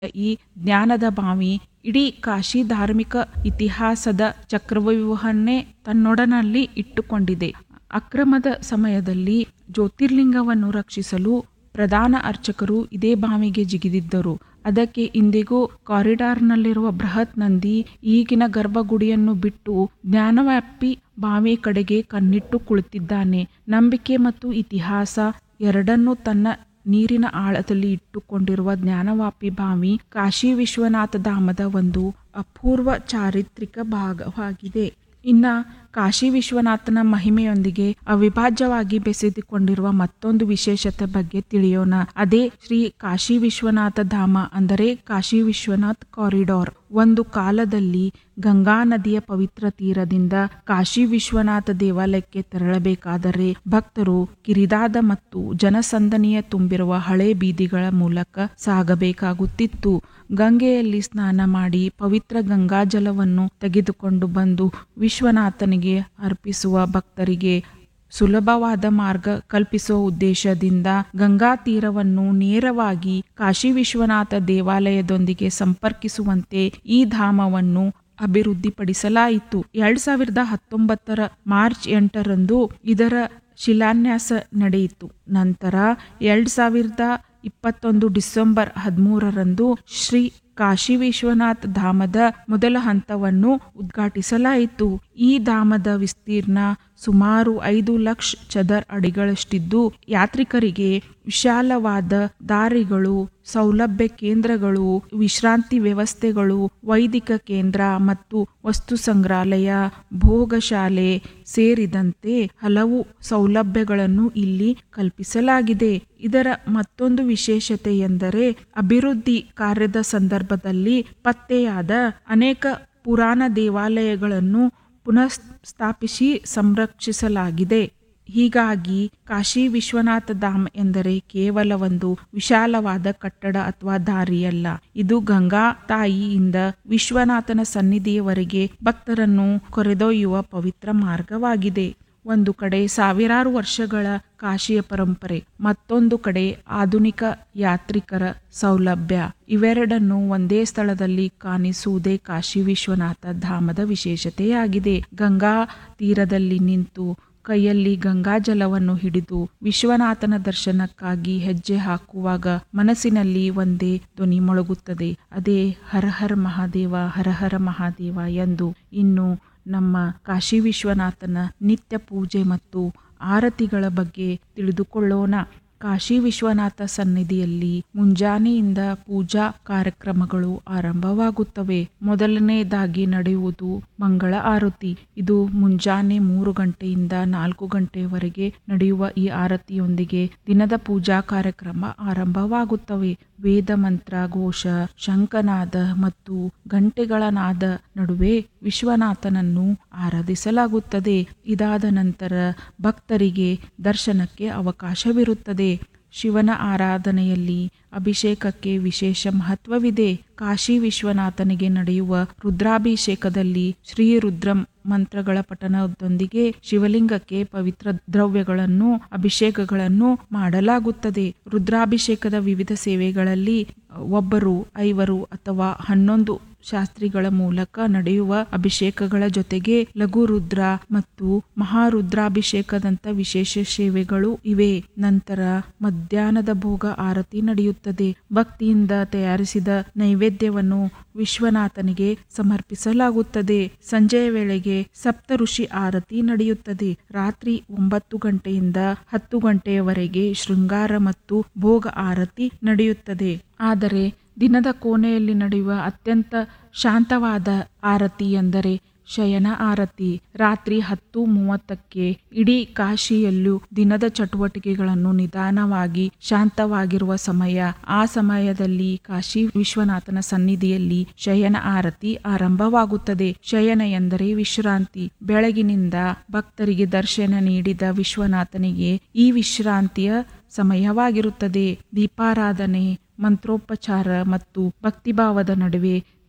ಈ ಜ್ಞಾನದ ಬಾವಿ ಇಡೀ ಕಾಶಿ ಧಾರ್ಮಿಕ ಇತಿಹಾಸದ ಚಕ್ರವ್ಯೂಹನ್ನೇ ತನ್ನೊಡನಲ್ಲಿ ಇಟ್ಟುಕೊಂಡಿದೆ ಅಕ್ರಮದ ಸಮಯದಲ್ಲಿ ಜ್ಯೋತಿರ್ಲಿಂಗವನ್ನು ರಕ್ಷಿಸಲು ಪ್ರಧಾನ ಅರ್ಚಕರು ಇದೇ ಬಾವಿಗೆ ಜಿಗಿದಿದ್ದರು ಅದಕ್ಕೆ ಇಂದಿಗೂ ಕಾರಿಡಾರ್ನಲ್ಲಿರುವ ಬೃಹತ್ ನಂದಿ ಈಗಿನ ಗರ್ಭಗುಡಿಯನ್ನು ಬಿಟ್ಟು ಜ್ಞಾನವ್ಯಾಪಿ ಬಾವಿ ಕಡೆಗೆ ಕಣ್ಣಿಟ್ಟು ಕುಳಿತಿದ್ದಾನೆ ನಂಬಿಕೆ ಮತ್ತು ಇತಿಹಾಸ ಎರಡನ್ನೂ ತನ್ನ ನೀರಿನ ಆಳದಲ್ಲಿ ಇಟ್ಟುಕೊಂಡಿರುವ ಜ್ಞಾನವಾಪಿ ಬಾವಿ ಕಾಶಿ ವಿಶ್ವನಾಥ ಧಾಮದ ಒಂದು ಅಪೂರ್ವ ಚಾರಿತ್ರಿಕ ಭಾಗವಾಗಿದೆ ಇನ್ನ ಕಾಶಿ ವಿಶ್ವನಾಥನ ಮಹಿಮೆಯೊಂದಿಗೆ ಅವಿಭಾಜ್ಯವಾಗಿ ಬೆಸೆದುಕೊಂಡಿರುವ ಮತ್ತೊಂದು ವಿಶೇಷತೆ ಬಗ್ಗೆ ತಿಳಿಯೋಣ ಅದೇ ಶ್ರೀ ಕಾಶಿ ವಿಶ್ವನಾಥ ಧಾಮ ಅಂದರೆ ಕಾಶಿ ವಿಶ್ವನಾಥ್ ಕಾರಿಡಾರ್ ಒಂದು ಕಾಲದಲ್ಲಿ ಗಂಗಾ ನದಿಯ ಪವಿತ್ರ ತೀರದಿಂದ ಕಾಶಿ ವಿಶ್ವನಾಥ ದೇವಾಲಯಕ್ಕೆ ತೆರಳಬೇಕಾದರೆ ಭಕ್ತರು ಕಿರಿದಾದ ಮತ್ತು ಜನಸಂದಣಿಯ ತುಂಬಿರುವ ಹಳೆ ಬೀದಿಗಳ ಮೂಲಕ ಸಾಗಬೇಕಾಗುತ್ತಿತ್ತು ಗಂಗೆಯಲ್ಲಿ ಸ್ನಾನ ಮಾಡಿ ಪವಿತ್ರ ಗಂಗಾಜಲವನ್ನು ತೆಗೆದುಕೊಂಡು ಬಂದು ವಿಶ್ವನಾಥನಿಗೆ ಅರ್ಪಿಸುವ ಭಕ್ತರಿಗೆ ಸುಲಭವಾದ ಮಾರ್ಗ ಕಲ್ಪಿಸುವ ಉದ್ದೇಶದಿಂದ ಗಂಗಾ ತೀರವನ್ನು ನೇರವಾಗಿ ಕಾಶಿ ವಿಶ್ವನಾಥ ದೇವಾಲಯದೊಂದಿಗೆ ಸಂಪರ್ಕಿಸುವಂತೆ ಈ ಧಾಮವನ್ನು ಅಭಿವೃದ್ಧಿಪಡಿಸಲಾಯಿತು ಎರಡ್ ಸಾವಿರದ ಹತ್ತೊಂಬತ್ತರ ಮಾರ್ಚ್ ಎಂಟರಂದು ಇದರ ಶಿಲಾನ್ಯಾಸ ನಡೆಯಿತು ನಂತರ ಎರಡ್ ಸಾವಿರದ ಇಪ್ಪತ್ತೊಂದು ಡಿಸೆಂಬರ್ ಹದಿಮೂರರಂದು ಶ್ರೀ ಕಾಶಿ ವಿಶ್ವನಾಥ್ ಧಾಮದ ಮೊದಲ ಹಂತವನ್ನು ಉದ್ಘಾಟಿಸಲಾಯಿತು ಈ ಧಾಮದ ವಿಸ್ತೀರ್ಣ ಸುಮಾರು ಐದು ಲಕ್ಷ ಚದರ್ ಅಡಿಗಳಷ್ಟಿದ್ದು ಯಾತ್ರಿಕರಿಗೆ ವಿಶಾಲವಾದ ದಾರಿಗಳು ಸೌಲಭ್ಯ ಕೇಂದ್ರಗಳು ವಿಶ್ರಾಂತಿ ವ್ಯವಸ್ಥೆಗಳು ವೈದಿಕ ಕೇಂದ್ರ ಮತ್ತು ವಸ್ತು ಸಂಗ್ರಹಾಲಯ ಭೋಗಶಾಲೆ ಸೇರಿದಂತೆ ಹಲವು ಸೌಲಭ್ಯಗಳನ್ನು ಇಲ್ಲಿ ಕಲ್ಪಿಸಲಾಗಿದೆ ಇದರ ಮತ್ತೊಂದು ವಿಶೇಷತೆ ಎಂದರೆ ಅಭಿವೃದ್ಧಿ ಕಾರ್ಯದ ಸಂದರ್ಭದಲ್ಲಿ ಪತ್ತೆಯಾದ ಅನೇಕ ಪುರಾಣ ದೇವಾಲಯಗಳನ್ನು ಪುನಃ ಸ್ಥಾಪಿಸಿ ಸಂರಕ್ಷಿಸಲಾಗಿದೆ ಹೀಗಾಗಿ ಕಾಶಿ ವಿಶ್ವನಾಥ ಧಾಮ್ ಎಂದರೆ ಕೇವಲ ಒಂದು ವಿಶಾಲವಾದ ಕಟ್ಟಡ ಅಥವಾ ದಾರಿಯಲ್ಲ ಇದು ಗಂಗಾ ತಾಯಿಯಿಂದ ವಿಶ್ವನಾಥನ ಸನ್ನಿಧಿಯವರೆಗೆ ಭಕ್ತರನ್ನು ಕೊರೆದೊಯ್ಯುವ ಪವಿತ್ರ ಮಾರ್ಗವಾಗಿದೆ ಒಂದು ಕಡೆ ಸಾವಿರಾರು ವರ್ಷಗಳ ಕಾಶಿಯ ಪರಂಪರೆ ಮತ್ತೊಂದು ಕಡೆ ಆಧುನಿಕ ಯಾತ್ರಿಕರ ಸೌಲಭ್ಯ ಇವೆರಡನ್ನು ಒಂದೇ ಸ್ಥಳದಲ್ಲಿ ಕಾಣಿಸುವುದೇ ಕಾಶಿ ವಿಶ್ವನಾಥ ಧಾಮದ ವಿಶೇಷತೆಯಾಗಿದೆ ಗಂಗಾ ತೀರದಲ್ಲಿ ನಿಂತು ಕೈಯಲ್ಲಿ ಗಂಗಾ ಜಲವನ್ನು ಹಿಡಿದು ವಿಶ್ವನಾಥನ ದರ್ಶನಕ್ಕಾಗಿ ಹೆಜ್ಜೆ ಹಾಕುವಾಗ ಮನಸ್ಸಿನಲ್ಲಿ ಒಂದೇ ಧ್ವನಿ ಮೊಳಗುತ್ತದೆ ಅದೇ ಹರ ಹರ ಮಹಾದೇವ ಹರ ಹರ ಮಹಾದೇವ ಎಂದು ಇನ್ನು ನಮ್ಮ ಕಾಶಿ ವಿಶ್ವನಾಥನ ನಿತ್ಯ ಪೂಜೆ ಮತ್ತು ಆರತಿಗಳ ಬಗ್ಗೆ ತಿಳಿದುಕೊಳ್ಳೋಣ ಕಾಶಿ ವಿಶ್ವನಾಥ ಸನ್ನಿಧಿಯಲ್ಲಿ ಮುಂಜಾನೆಯಿಂದ ಪೂಜಾ ಕಾರ್ಯಕ್ರಮಗಳು ಆರಂಭವಾಗುತ್ತವೆ ಮೊದಲನೇದಾಗಿ ನಡೆಯುವುದು ಮಂಗಳ ಆರತಿ ಇದು ಮುಂಜಾನೆ ಮೂರು ಗಂಟೆಯಿಂದ ನಾಲ್ಕು ಗಂಟೆಯವರೆಗೆ ನಡೆಯುವ ಈ ಆರತಿಯೊಂದಿಗೆ ದಿನದ ಪೂಜಾ ಕಾರ್ಯಕ್ರಮ ಆರಂಭವಾಗುತ್ತವೆ ವೇದ ಮಂತ್ರ ಘೋಷ ಶಂಖನಾದ ಮತ್ತು ಗಂಟೆಗಳ ನಾದ ನಡುವೆ ವಿಶ್ವನಾಥನನ್ನು ಆರಾಧಿಸಲಾಗುತ್ತದೆ ಇದಾದ ನಂತರ ಭಕ್ತರಿಗೆ ದರ್ಶನಕ್ಕೆ ಅವಕಾಶವಿರುತ್ತದೆ ಶಿವನ ಆರಾಧನೆಯಲ್ಲಿ ಅಭಿಷೇಕಕ್ಕೆ ವಿಶೇಷ ಮಹತ್ವವಿದೆ ಕಾಶಿ ವಿಶ್ವನಾಥನಿಗೆ ನಡೆಯುವ ರುದ್ರಾಭಿಷೇಕದಲ್ಲಿ ಶ್ರೀ ರುದ್ರ ಮಂತ್ರಗಳ ಪಠಣದೊಂದಿಗೆ ಶಿವಲಿಂಗಕ್ಕೆ ಪವಿತ್ರ ದ್ರವ್ಯಗಳನ್ನು ಅಭಿಷೇಕಗಳನ್ನು ಮಾಡಲಾಗುತ್ತದೆ ರುದ್ರಾಭಿಷೇಕದ ವಿವಿಧ ಸೇವೆಗಳಲ್ಲಿ ಒಬ್ಬರು ಐವರು ಅಥವಾ ಹನ್ನೊಂದು ಶಾಸ್ತ್ರಿಗಳ ಮೂಲಕ ನಡೆಯುವ ಅಭಿಷೇಕಗಳ ಜೊತೆಗೆ ಲಘು ರುದ್ರ ಮತ್ತು ಮಹಾರುದ್ರಾಭಿಷೇಕದಂತ ವಿಶೇಷ ಸೇವೆಗಳು ಇವೆ ನಂತರ ಮಧ್ಯಾಹ್ನದ ಭೋಗ ಆರತಿ ನಡೆಯುತ್ತದೆ ಭಕ್ತಿಯಿಂದ ತಯಾರಿಸಿದ ನೈವೇದ್ಯವನ್ನು ವಿಶ್ವನಾಥನಿಗೆ ಸಮರ್ಪಿಸಲಾಗುತ್ತದೆ ಸಂಜೆಯ ವೇಳೆಗೆ ಸಪ್ತ ಋಷಿ ಆರತಿ ನಡೆಯುತ್ತದೆ ರಾತ್ರಿ ಒಂಬತ್ತು ಗಂಟೆಯಿಂದ ಹತ್ತು ಗಂಟೆಯವರೆಗೆ ಶೃಂಗಾರ ಮತ್ತು ಭೋಗ ಆರತಿ ನಡೆಯುತ್ತದೆ ಆದರೆ ದಿನದ ಕೋಣೆಯಲ್ಲಿ ನಡೆಯುವ ಅತ್ಯಂತ ಶಾಂತವಾದ ಆರತಿ ಎಂದರೆ ಶಯನ ಆರತಿ ರಾತ್ರಿ ಹತ್ತು ಮೂವತ್ತಕ್ಕೆ ಇಡೀ ಕಾಶಿಯಲ್ಲೂ ದಿನದ ಚಟುವಟಿಕೆಗಳನ್ನು ನಿಧಾನವಾಗಿ ಶಾಂತವಾಗಿರುವ ಸಮಯ ಆ ಸಮಯದಲ್ಲಿ ಕಾಶಿ ವಿಶ್ವನಾಥನ ಸನ್ನಿಧಿಯಲ್ಲಿ ಶಯನ ಆರತಿ ಆರಂಭವಾಗುತ್ತದೆ ಶಯನ ಎಂದರೆ ವಿಶ್ರಾಂತಿ ಬೆಳಗಿನಿಂದ ಭಕ್ತರಿಗೆ ದರ್ಶನ ನೀಡಿದ ವಿಶ್ವನಾಥನಿಗೆ ಈ ವಿಶ್ರಾಂತಿಯ ಸಮಯವಾಗಿರುತ್ತದೆ ದೀಪಾರಾಧನೆ ಮಂತ್ರೋಪಚಾರ ಮತ್ತು ಭಕ್ತಿಭಾವದ ನಡುವೆ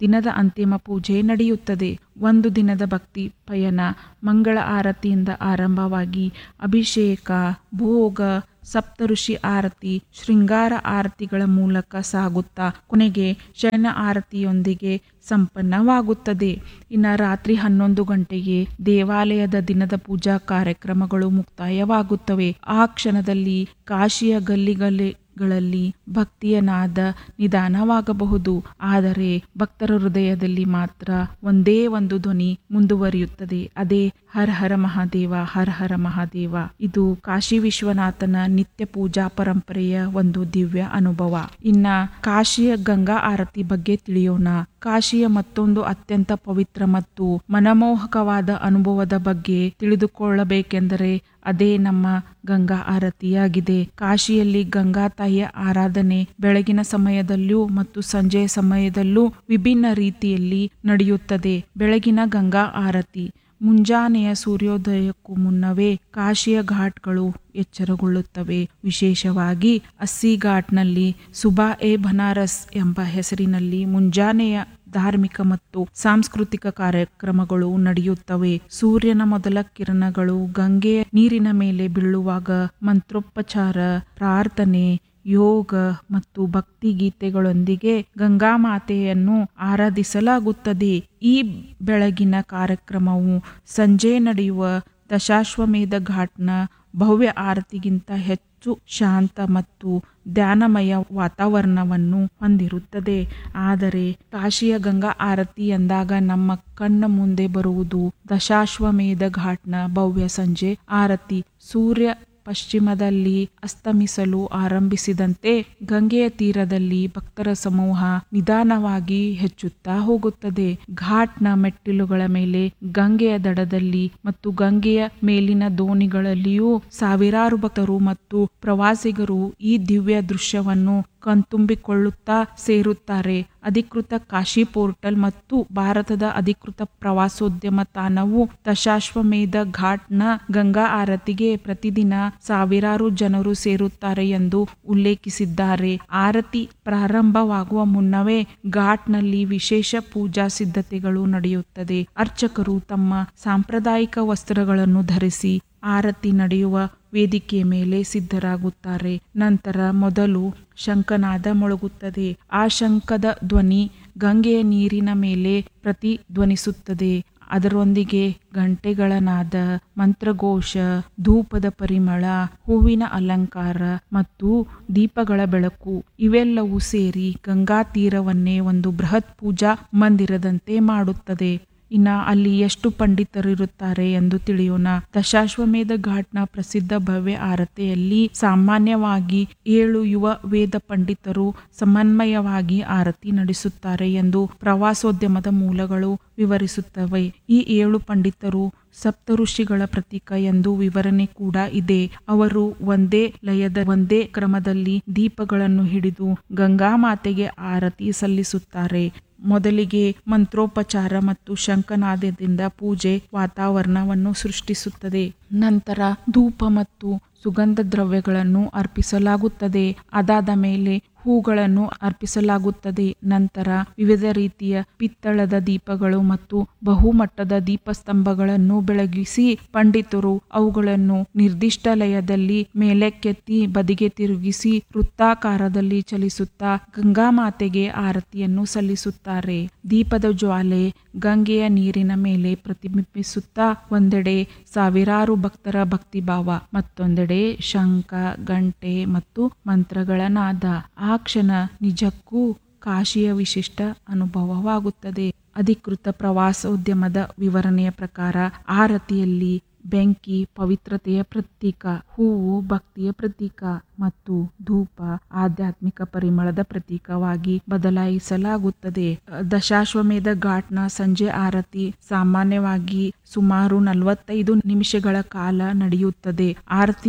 ದಿನದ ಅಂತಿಮ ಪೂಜೆ ನಡೆಯುತ್ತದೆ ಒಂದು ದಿನದ ಭಕ್ತಿ ಪಯಣ ಮಂಗಳ ಆರತಿಯಿಂದ ಆರಂಭವಾಗಿ ಅಭಿಷೇಕ ಭೋಗ ಸಪ್ತಋಷಿ ಆರತಿ ಶೃಂಗಾರ ಆರತಿಗಳ ಮೂಲಕ ಸಾಗುತ್ತಾ ಕೊನೆಗೆ ಶಯನ ಆರತಿಯೊಂದಿಗೆ ಸಂಪನ್ನವಾಗುತ್ತದೆ ಇನ್ನು ರಾತ್ರಿ ಹನ್ನೊಂದು ಗಂಟೆಗೆ ದೇವಾಲಯದ ದಿನದ ಪೂಜಾ ಕಾರ್ಯಕ್ರಮಗಳು ಮುಕ್ತಾಯವಾಗುತ್ತವೆ ಆ ಕ್ಷಣದಲ್ಲಿ ಕಾಶಿಯ ಗಲ್ಲಿಗಲ್ಲಿ ಗಳಲ್ಲಿ ಭಕ್ತಿಯ ನಾದ ನಿಧಾನವಾಗಬಹುದು ಆದರೆ ಭಕ್ತರ ಹೃದಯದಲ್ಲಿ ಮಾತ್ರ ಒಂದೇ ಒಂದು ಧ್ವನಿ ಮುಂದುವರಿಯುತ್ತದೆ ಅದೇ ಹರ ಹರ ಮಹಾದೇವ ಹರ ಹರ ಮಹಾದೇವ ಇದು ಕಾಶಿ ವಿಶ್ವನಾಥನ ನಿತ್ಯ ಪೂಜಾ ಪರಂಪರೆಯ ಒಂದು ದಿವ್ಯ ಅನುಭವ ಇನ್ನ ಕಾಶಿಯ ಗಂಗಾ ಆರತಿ ಬಗ್ಗೆ ತಿಳಿಯೋಣ ಕಾಶಿಯ ಮತ್ತೊಂದು ಅತ್ಯಂತ ಪವಿತ್ರ ಮತ್ತು ಮನಮೋಹಕವಾದ ಅನುಭವದ ಬಗ್ಗೆ ತಿಳಿದುಕೊಳ್ಳಬೇಕೆಂದರೆ ಅದೇ ನಮ್ಮ ಗಂಗಾ ಆರತಿಯಾಗಿದೆ ಕಾಶಿಯಲ್ಲಿ ಗಂಗಾ ತಾಯಿಯ ಆರಾಧನೆ ಬೆಳಗಿನ ಸಮಯದಲ್ಲೂ ಮತ್ತು ಸಂಜೆಯ ಸಮಯದಲ್ಲೂ ವಿಭಿನ್ನ ರೀತಿಯಲ್ಲಿ ನಡೆಯುತ್ತದೆ ಬೆಳಗಿನ ಗಂಗಾ ಆರತಿ ಮುಂಜಾನೆಯ ಸೂರ್ಯೋದಯಕ್ಕೂ ಮುನ್ನವೇ ಕಾಶಿಯ ಘಾಟ್ಗಳು ಎಚ್ಚರಗೊಳ್ಳುತ್ತವೆ ವಿಶೇಷವಾಗಿ ಅಸ್ಸಿ ಘಾಟ್ನಲ್ಲಿ ಸುಬಾ ಎ ಬನಾರಸ್ ಎಂಬ ಹೆಸರಿನಲ್ಲಿ ಮುಂಜಾನೆಯ ಧಾರ್ಮಿಕ ಮತ್ತು ಸಾಂಸ್ಕೃತಿಕ ಕಾರ್ಯಕ್ರಮಗಳು ನಡೆಯುತ್ತವೆ ಸೂರ್ಯನ ಮೊದಲ ಕಿರಣಗಳು ಗಂಗೆಯ ನೀರಿನ ಮೇಲೆ ಬೀಳುವಾಗ ಮಂತ್ರೋಪಚಾರ ಪ್ರಾರ್ಥನೆ ಯೋಗ ಮತ್ತು ಭಕ್ತಿ ಗೀತೆಗಳೊಂದಿಗೆ ಗಂಗಾ ಮಾತೆಯನ್ನು ಆರಾಧಿಸಲಾಗುತ್ತದೆ ಈ ಬೆಳಗಿನ ಕಾರ್ಯಕ್ರಮವು ಸಂಜೆ ನಡೆಯುವ ದಶಾಶ್ವಮೇಧ ಘಾಟ್ನ ಭವ್ಯ ಆರತಿಗಿಂತ ಹೆಚ್ಚು ಶಾಂತ ಮತ್ತು ಧ್ಯಾನಮಯ ವಾತಾವರಣವನ್ನು ಹೊಂದಿರುತ್ತದೆ ಆದರೆ ಕಾಶಿಯ ಗಂಗಾ ಆರತಿ ಎಂದಾಗ ನಮ್ಮ ಕಣ್ಣ ಮುಂದೆ ಬರುವುದು ದಶಾಶ್ವಮೇಧ ಘಾಟ್ನ ಭವ್ಯ ಸಂಜೆ ಆರತಿ ಸೂರ್ಯ ಪಶ್ಚಿಮದಲ್ಲಿ ಅಸ್ತಮಿಸಲು ಆರಂಭಿಸಿದಂತೆ ಗಂಗೆಯ ತೀರದಲ್ಲಿ ಭಕ್ತರ ಸಮೂಹ ನಿಧಾನವಾಗಿ ಹೆಚ್ಚುತ್ತಾ ಹೋಗುತ್ತದೆ ಘಾಟ್ನ ಮೆಟ್ಟಿಲುಗಳ ಮೇಲೆ ಗಂಗೆಯ ದಡದಲ್ಲಿ ಮತ್ತು ಗಂಗೆಯ ಮೇಲಿನ ದೋಣಿಗಳಲ್ಲಿಯೂ ಸಾವಿರಾರು ಭಕ್ತರು ಮತ್ತು ಪ್ರವಾಸಿಗರು ಈ ದಿವ್ಯ ದೃಶ್ಯವನ್ನು ಕಣ್ತುಂಬಿಕೊಳ್ಳುತ್ತಾ ಸೇರುತ್ತಾರೆ ಅಧಿಕೃತ ಕಾಶಿ ಪೋರ್ಟಲ್ ಮತ್ತು ಭಾರತದ ಅಧಿಕೃತ ಪ್ರವಾಸೋದ್ಯಮ ತಾಣವು ದಶಾಶ್ವಮೇಧ ಘಾಟ್ನ ಗಂಗಾ ಆರತಿಗೆ ಪ್ರತಿದಿನ ಸಾವಿರಾರು ಜನರು ಸೇರುತ್ತಾರೆ ಎಂದು ಉಲ್ಲೇಖಿಸಿದ್ದಾರೆ ಆರತಿ ಪ್ರಾರಂಭವಾಗುವ ಮುನ್ನವೇ ಘಾಟ್ನಲ್ಲಿ ವಿಶೇಷ ಪೂಜಾ ಸಿದ್ಧತೆಗಳು ನಡೆಯುತ್ತದೆ ಅರ್ಚಕರು ತಮ್ಮ ಸಾಂಪ್ರದಾಯಿಕ ವಸ್ತ್ರಗಳನ್ನು ಧರಿಸಿ ಆರತಿ ನಡೆಯುವ ವೇದಿಕೆಯ ಮೇಲೆ ಸಿದ್ಧರಾಗುತ್ತಾರೆ ನಂತರ ಮೊದಲು ಶಂಖನಾದ ಮೊಳಗುತ್ತದೆ ಆ ಶಂಖದ ಧ್ವನಿ ಗಂಗೆಯ ನೀರಿನ ಮೇಲೆ ಪ್ರತಿಧ್ವನಿಸುತ್ತದೆ ಅದರೊಂದಿಗೆ ಗಂಟೆಗಳ ನಾದ ಮಂತ್ರಘೋಷ ಧೂಪದ ಪರಿಮಳ ಹೂವಿನ ಅಲಂಕಾರ ಮತ್ತು ದೀಪಗಳ ಬೆಳಕು ಇವೆಲ್ಲವೂ ಸೇರಿ ಗಂಗಾ ತೀರವನ್ನೇ ಒಂದು ಬೃಹತ್ ಪೂಜಾ ಮಂದಿರದಂತೆ ಮಾಡುತ್ತದೆ ಇನ್ನ ಅಲ್ಲಿ ಎಷ್ಟು ಪಂಡಿತರಿರುತ್ತಾರೆ ಎಂದು ತಿಳಿಯೋಣ ದಶಾಶ್ವಮೇಧ ಘಾಟ್ನ ಪ್ರಸಿದ್ಧ ಭವ್ಯ ಆರತಿಯಲ್ಲಿ ಸಾಮಾನ್ಯವಾಗಿ ಏಳು ಯುವ ವೇದ ಪಂಡಿತರು ಸಮನ್ವಯವಾಗಿ ಆರತಿ ನಡೆಸುತ್ತಾರೆ ಎಂದು ಪ್ರವಾಸೋದ್ಯಮದ ಮೂಲಗಳು ವಿವರಿಸುತ್ತವೆ ಈ ಏಳು ಪಂಡಿತರು ಸಪ್ತ ಋಷಿಗಳ ಪ್ರತೀಕ ಎಂದು ವಿವರಣೆ ಕೂಡ ಇದೆ ಅವರು ಒಂದೇ ಲಯದ ಒಂದೇ ಕ್ರಮದಲ್ಲಿ ದೀಪಗಳನ್ನು ಹಿಡಿದು ಗಂಗಾ ಮಾತೆಗೆ ಆರತಿ ಸಲ್ಲಿಸುತ್ತಾರೆ ಮೊದಲಿಗೆ ಮಂತ್ರೋಪಚಾರ ಮತ್ತು ಶಂಖನಾದದಿಂದ ಪೂಜೆ ವಾತಾವರಣವನ್ನು ಸೃಷ್ಟಿಸುತ್ತದೆ ನಂತರ ಧೂಪ ಮತ್ತು ಸುಗಂಧ ದ್ರವ್ಯಗಳನ್ನು ಅರ್ಪಿಸಲಾಗುತ್ತದೆ ಅದಾದ ಮೇಲೆ ಹೂಗಳನ್ನು ಅರ್ಪಿಸಲಾಗುತ್ತದೆ ನಂತರ ವಿವಿಧ ರೀತಿಯ ಪಿತ್ತಳದ ದೀಪಗಳು ಮತ್ತು ಬಹುಮಟ್ಟದ ದೀಪಸ್ತಂಭಗಳನ್ನು ಬೆಳಗಿಸಿ ಪಂಡಿತರು ಅವುಗಳನ್ನು ನಿರ್ದಿಷ್ಟ ಲಯದಲ್ಲಿ ಮೇಲಕ್ಕೆತ್ತಿ ಬದಿಗೆ ತಿರುಗಿಸಿ ವೃತ್ತಾಕಾರದಲ್ಲಿ ಚಲಿಸುತ್ತಾ ಗಂಗಾ ಮಾತೆಗೆ ಆರತಿಯನ್ನು ಸಲ್ಲಿಸುತ್ತಾರೆ ದೀಪದ ಜ್ವಾಲೆ ಗಂಗೆಯ ನೀರಿನ ಮೇಲೆ ಪ್ರತಿಬಿಂಬಿಸುತ್ತಾ ಒಂದೆಡೆ ಸಾವಿರಾರು ಭಕ್ತರ ಭಕ್ತಿಭಾವ ಮತ್ತೊಂದೆಡೆ ಶಂಖ ಗಂಟೆ ಮತ್ತು ಮಂತ್ರಗಳ ನಾದ ಆ ಕ್ಷಣ ನಿಜಕ್ಕೂ ಕಾಶಿಯ ವಿಶಿಷ್ಟ ಅನುಭವವಾಗುತ್ತದೆ ಅಧಿಕೃತ ಪ್ರವಾಸೋದ್ಯಮದ ವಿವರಣೆಯ ಪ್ರಕಾರ ಆರತಿಯಲ್ಲಿ ಬೆಂಕಿ ಪವಿತ್ರತೆಯ ಪ್ರತೀಕ ಹೂವು ಭಕ್ತಿಯ ಪ್ರತೀಕ ಮತ್ತು ಧೂಪ ಆಧ್ಯಾತ್ಮಿಕ ಪರಿಮಳದ ಪ್ರತೀಕವಾಗಿ ಬದಲಾಯಿಸಲಾಗುತ್ತದೆ ದಶಾಶ್ವಮೇಧ ಘಾಟ್ನ ಸಂಜೆ ಆರತಿ ಸಾಮಾನ್ಯವಾಗಿ ಸುಮಾರು ನಲವತ್ತೈದು ನಿಮಿಷಗಳ ಕಾಲ ನಡೆಯುತ್ತದೆ ಆರತಿಯ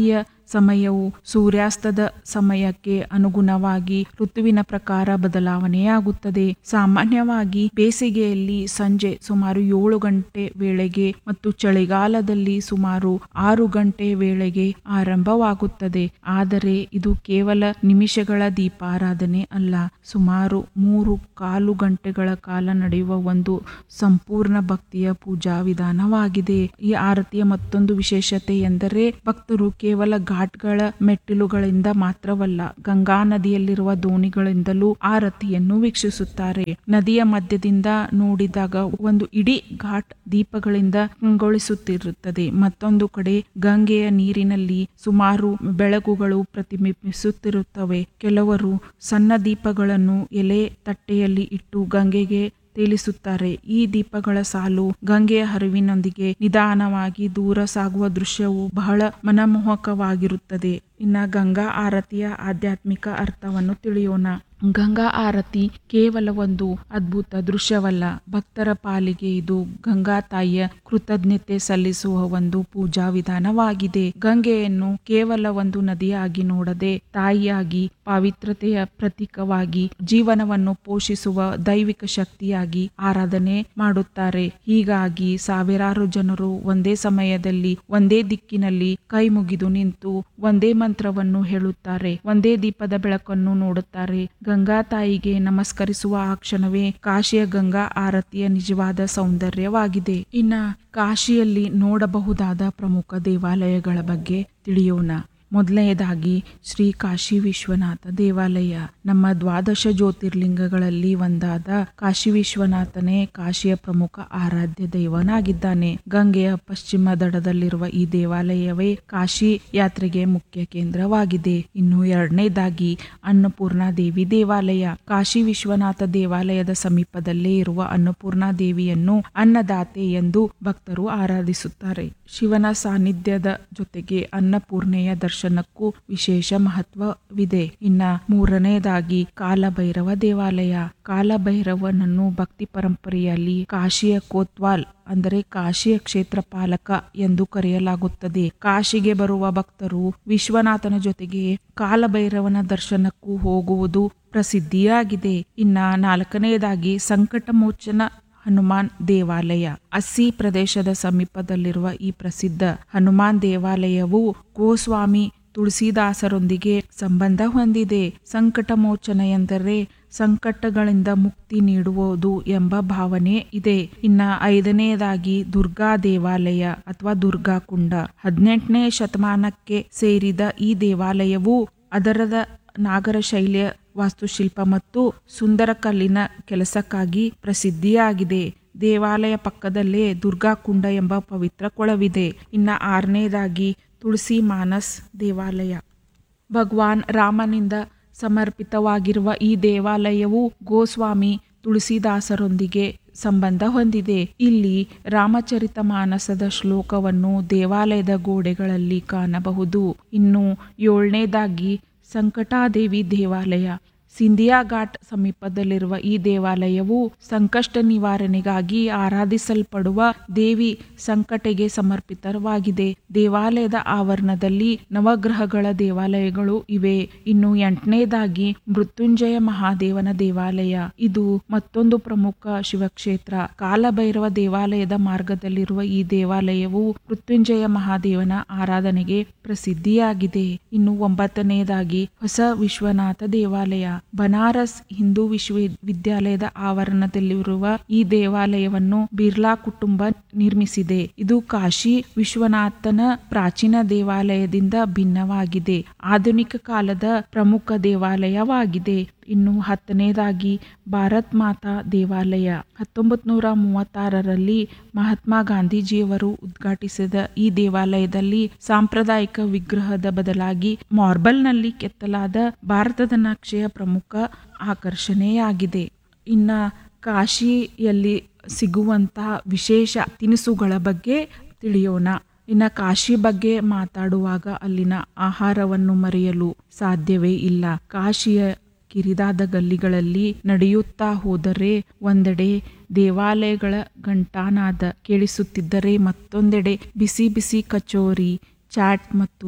ಸಮಯವು ಸೂರ್ಯಾಸ್ತದ ಸಮಯಕ್ಕೆ ಅನುಗುಣವಾಗಿ ಋತುವಿನ ಪ್ರಕಾರ ಬದಲಾವಣೆಯಾಗುತ್ತದೆ ಸಾಮಾನ್ಯವಾಗಿ ಬೇಸಿಗೆಯಲ್ಲಿ ಸಂಜೆ ಸುಮಾರು ಏಳು ಗಂಟೆ ವೇಳೆಗೆ ಮತ್ತು ಚಳಿಗಾಲದಲ್ಲಿ ಸುಮಾರು ಆರು ಗಂಟೆ ವೇಳೆಗೆ ಆರಂಭವಾಗುತ್ತದೆ ಆದರೆ ಇದು ಕೇವಲ ನಿಮಿಷಗಳ ದೀಪಾರಾಧನೆ ಅಲ್ಲ ಸುಮಾರು ಮೂರು ಕಾಲು ಗಂಟೆಗಳ ಕಾಲ ನಡೆಯುವ ಒಂದು ಸಂಪೂರ್ಣ ಭಕ್ತಿಯ ಪೂಜಾ ವಿಧಾನವಾಗಿದೆ ಈ ಆರತಿಯ ಮತ್ತೊಂದು ವಿಶೇಷತೆ ಎಂದರೆ ಭಕ್ತರು ಕೇವಲ ಘಾಟ್ಗಳ ಮೆಟ್ಟಿಲುಗಳಿಂದ ಮಾತ್ರವಲ್ಲ ಗಂಗಾ ನದಿಯಲ್ಲಿರುವ ದೋಣಿಗಳಿಂದಲೂ ಆರತಿಯನ್ನು ವೀಕ್ಷಿಸುತ್ತಾರೆ ನದಿಯ ಮಧ್ಯದಿಂದ ನೋಡಿದಾಗ ಒಂದು ಇಡೀ ಘಾಟ್ ದೀಪಗಳಿಂದ ಕಂಗೊಳಿಸುತ್ತಿರುತ್ತದೆ ಮತ್ತೊಂದು ಕಡೆ ಗಂಗೆಯ ನೀರಿನಲ್ಲಿ ಸುಮಾರು ಬೆಳಗುಗಳು ಪ್ರತಿಬಿಂಬಿಸುತ್ತಿರುತ್ತವೆ ಕೆಲವರು ಸಣ್ಣ ದೀಪಗಳನ್ನು ಎಲೆ ತಟ್ಟೆಯಲ್ಲಿ ಇಟ್ಟು ಗಂಗೆಗೆ ತೇಲಿಸುತ್ತಾರೆ ಈ ದೀಪಗಳ ಸಾಲು ಗಂಗೆಯ ಹರಿವಿನೊಂದಿಗೆ ನಿಧಾನವಾಗಿ ದೂರ ಸಾಗುವ ದೃಶ್ಯವು ಬಹಳ ಮನಮೋಹಕವಾಗಿರುತ್ತದೆ ಇನ್ನ ಗಂಗಾ ಆರತಿಯ ಆಧ್ಯಾತ್ಮಿಕ ಅರ್ಥವನ್ನು ತಿಳಿಯೋಣ ಗಂಗಾ ಆರತಿ ಕೇವಲ ಒಂದು ಅದ್ಭುತ ದೃಶ್ಯವಲ್ಲ ಭಕ್ತರ ಪಾಲಿಗೆ ಇದು ಗಂಗಾ ತಾಯಿಯ ಕೃತಜ್ಞತೆ ಸಲ್ಲಿಸುವ ಒಂದು ಪೂಜಾ ವಿಧಾನವಾಗಿದೆ ಗಂಗೆಯನ್ನು ಕೇವಲ ಒಂದು ನದಿಯಾಗಿ ನೋಡದೆ ತಾಯಿಯಾಗಿ ಪಾವಿತ್ರತೆಯ ಪ್ರತೀಕವಾಗಿ ಜೀವನವನ್ನು ಪೋಷಿಸುವ ದೈವಿಕ ಶಕ್ತಿಯಾಗಿ ಆರಾಧನೆ ಮಾಡುತ್ತಾರೆ ಹೀಗಾಗಿ ಸಾವಿರಾರು ಜನರು ಒಂದೇ ಸಮಯದಲ್ಲಿ ಒಂದೇ ದಿಕ್ಕಿನಲ್ಲಿ ಕೈ ಮುಗಿದು ನಿಂತು ಒಂದೇ ಮಂತ್ರವನ್ನು ಹೇಳುತ್ತಾರೆ ಒಂದೇ ದೀಪದ ಬೆಳಕನ್ನು ನೋಡುತ್ತಾರೆ ಗಂಗಾ ತಾಯಿಗೆ ನಮಸ್ಕರಿಸುವ ಆ ಕ್ಷಣವೇ ಕಾಶಿಯ ಗಂಗಾ ಆರತಿಯ ನಿಜವಾದ ಸೌಂದರ್ಯವಾಗಿದೆ ಇನ್ನ ಕಾಶಿಯಲ್ಲಿ ನೋಡಬಹುದಾದ ಪ್ರಮುಖ ದೇವಾಲಯಗಳ ಬಗ್ಗೆ ತಿಳಿಯೋಣ ಮೊದಲನೆಯದಾಗಿ ಶ್ರೀ ಕಾಶಿ ವಿಶ್ವನಾಥ ದೇವಾಲಯ ನಮ್ಮ ದ್ವಾದಶ ಜ್ಯೋತಿರ್ಲಿಂಗಗಳಲ್ಲಿ ಒಂದಾದ ಕಾಶಿ ವಿಶ್ವನಾಥನೇ ಕಾಶಿಯ ಪ್ರಮುಖ ಆರಾಧ್ಯ ದೈವನಾಗಿದ್ದಾನೆ ಗಂಗೆಯ ಪಶ್ಚಿಮ ದಡದಲ್ಲಿರುವ ಈ ದೇವಾಲಯವೇ ಕಾಶಿ ಯಾತ್ರೆಗೆ ಮುಖ್ಯ ಕೇಂದ್ರವಾಗಿದೆ ಇನ್ನು ಎರಡನೇದಾಗಿ ಅನ್ನಪೂರ್ಣಾ ದೇವಿ ದೇವಾಲಯ ಕಾಶಿ ವಿಶ್ವನಾಥ ದೇವಾಲಯದ ಸಮೀಪದಲ್ಲೇ ಇರುವ ಅನ್ನಪೂರ್ಣಾ ದೇವಿಯನ್ನು ಅನ್ನದಾತೆ ಎಂದು ಭಕ್ತರು ಆರಾಧಿಸುತ್ತಾರೆ ಶಿವನ ಸಾನ್ನಿಧ್ಯದ ಜೊತೆಗೆ ಅನ್ನಪೂರ್ಣೆಯ ದರ್ಶನಕ್ಕೂ ವಿಶೇಷ ಮಹತ್ವವಿದೆ ಇನ್ನ ಮೂರನೇದಾಗಿ ಕಾಲಭೈರವ ದೇವಾಲಯ ಕಾಲಭೈರವನನ್ನು ಭಕ್ತಿ ಪರಂಪರೆಯಲ್ಲಿ ಕಾಶಿಯ ಕೋತ್ವಾಲ್ ಅಂದರೆ ಕಾಶಿಯ ಕ್ಷೇತ್ರ ಪಾಲಕ ಎಂದು ಕರೆಯಲಾಗುತ್ತದೆ ಕಾಶಿಗೆ ಬರುವ ಭಕ್ತರು ವಿಶ್ವನಾಥನ ಜೊತೆಗೆ ಕಾಲಭೈರವನ ದರ್ಶನಕ್ಕೂ ಹೋಗುವುದು ಪ್ರಸಿದ್ಧಿಯಾಗಿದೆ ಇನ್ನ ನಾಲ್ಕನೆಯದಾಗಿ ಸಂಕಟ ಮೋಚನ ಹನುಮಾನ್ ದೇವಾಲಯ ಅಸ್ಸಿ ಪ್ರದೇಶದ ಸಮೀಪದಲ್ಲಿರುವ ಈ ಪ್ರಸಿದ್ಧ ಹನುಮಾನ್ ದೇವಾಲಯವು ಗೋಸ್ವಾಮಿ ತುಳಸಿದಾಸರೊಂದಿಗೆ ಸಂಬಂಧ ಹೊಂದಿದೆ ಸಂಕಟ ಮೋಚನ ಎಂದರೆ ಸಂಕಟಗಳಿಂದ ಮುಕ್ತಿ ನೀಡುವುದು ಎಂಬ ಭಾವನೆ ಇದೆ ಇನ್ನ ಐದನೆಯದಾಗಿ ದುರ್ಗಾ ದೇವಾಲಯ ಅಥವಾ ದುರ್ಗಾ ಕುಂಡ ಹದಿನೆಂಟನೇ ಶತಮಾನಕ್ಕೆ ಸೇರಿದ ಈ ದೇವಾಲಯವು ಅದರದ ನಾಗರ ಶೈಲಿಯ ವಾಸ್ತುಶಿಲ್ಪ ಮತ್ತು ಸುಂದರ ಕಲ್ಲಿನ ಕೆಲಸಕ್ಕಾಗಿ ಪ್ರಸಿದ್ಧಿಯಾಗಿದೆ ದೇವಾಲಯ ಪಕ್ಕದಲ್ಲೇ ದುರ್ಗಾ ಕುಂಡ ಎಂಬ ಪವಿತ್ರ ಕೊಳವಿದೆ ಇನ್ನ ಆರನೇದಾಗಿ ತುಳಸಿ ಮಾನಸ್ ದೇವಾಲಯ ಭಗವಾನ್ ರಾಮನಿಂದ ಸಮರ್ಪಿತವಾಗಿರುವ ಈ ದೇವಾಲಯವು ಗೋಸ್ವಾಮಿ ತುಳಸಿದಾಸರೊಂದಿಗೆ ಸಂಬಂಧ ಹೊಂದಿದೆ ಇಲ್ಲಿ ರಾಮಚರಿತ ಮಾನಸದ ಶ್ಲೋಕವನ್ನು ದೇವಾಲಯದ ಗೋಡೆಗಳಲ್ಲಿ ಕಾಣಬಹುದು ಇನ್ನು ಏಳನೇದಾಗಿ ಸಂಕಟಾದೇವಿ ದೇವಾಲಯ ಸಿಂಧಿಯಾ ಘಾಟ್ ಸಮೀಪದಲ್ಲಿರುವ ಈ ದೇವಾಲಯವು ಸಂಕಷ್ಟ ನಿವಾರಣೆಗಾಗಿ ಆರಾಧಿಸಲ್ಪಡುವ ದೇವಿ ಸಂಕಟೆಗೆ ಸಮರ್ಪಿತವಾಗಿದೆ ದೇವಾಲಯದ ಆವರಣದಲ್ಲಿ ನವಗ್ರಹಗಳ ದೇವಾಲಯಗಳು ಇವೆ ಇನ್ನು ಎಂಟನೇದಾಗಿ ಮೃತ್ಯುಂಜಯ ಮಹಾದೇವನ ದೇವಾಲಯ ಇದು ಮತ್ತೊಂದು ಪ್ರಮುಖ ಶಿವಕ್ಷೇತ್ರ ಕಾಲಭೈರವ ದೇವಾಲಯದ ಮಾರ್ಗದಲ್ಲಿರುವ ಈ ದೇವಾಲಯವು ಮೃತ್ಯುಂಜಯ ಮಹಾದೇವನ ಆರಾಧನೆಗೆ ಪ್ರಸಿದ್ಧಿಯಾಗಿದೆ ಇನ್ನು ಒಂಬತ್ತನೆಯದಾಗಿ ಹೊಸ ವಿಶ್ವನಾಥ ದೇವಾಲಯ ಬನಾರಸ್ ಹಿಂದೂ ವಿಶ್ವವಿದ್ಯಾಲಯದ ಆವರಣದಲ್ಲಿರುವ ಈ ದೇವಾಲಯವನ್ನು ಬಿರ್ಲಾ ಕುಟುಂಬ ನಿರ್ಮಿಸಿದೆ ಇದು ಕಾಶಿ ವಿಶ್ವನಾಥನ ಪ್ರಾಚೀನ ದೇವಾಲಯದಿಂದ ಭಿನ್ನವಾಗಿದೆ ಆಧುನಿಕ ಕಾಲದ ಪ್ರಮುಖ ದೇವಾಲಯವಾಗಿದೆ ಇನ್ನು ಹತ್ತನೇದಾಗಿ ಭಾರತ್ ಮಾತಾ ದೇವಾಲಯ ಹತ್ತೊಂಬತ್ ನೂರ ಮೂವತ್ತಾರರಲ್ಲಿ ಮಹಾತ್ಮ ಗಾಂಧೀಜಿಯವರು ಉದ್ಘಾಟಿಸಿದ ಈ ದೇವಾಲಯದಲ್ಲಿ ಸಾಂಪ್ರದಾಯಿಕ ವಿಗ್ರಹದ ಬದಲಾಗಿ ಮಾರ್ಬಲ್ನಲ್ಲಿ ಕೆತ್ತಲಾದ ಭಾರತದ ನಕ್ಷೆಯ ಪ್ರಮುಖ ಆಕರ್ಷಣೆಯಾಗಿದೆ ಇನ್ನ ಕಾಶಿಯಲ್ಲಿ ಸಿಗುವಂತಹ ವಿಶೇಷ ತಿನಿಸುಗಳ ಬಗ್ಗೆ ತಿಳಿಯೋಣ ಇನ್ನು ಕಾಶಿ ಬಗ್ಗೆ ಮಾತಾಡುವಾಗ ಅಲ್ಲಿನ ಆಹಾರವನ್ನು ಮರೆಯಲು ಸಾಧ್ಯವೇ ಇಲ್ಲ ಕಾಶಿಯ ಕಿರಿದಾದ ಗಲ್ಲಿಗಳಲ್ಲಿ ನಡೆಯುತ್ತಾ ಹೋದರೆ ಒಂದೆಡೆ ದೇವಾಲಯಗಳ ಘಂಟಾನಾದ ಕೇಳಿಸುತ್ತಿದ್ದರೆ ಮತ್ತೊಂದೆಡೆ ಬಿಸಿ ಬಿಸಿ ಕಚೋರಿ ಚಾಟ್ ಮತ್ತು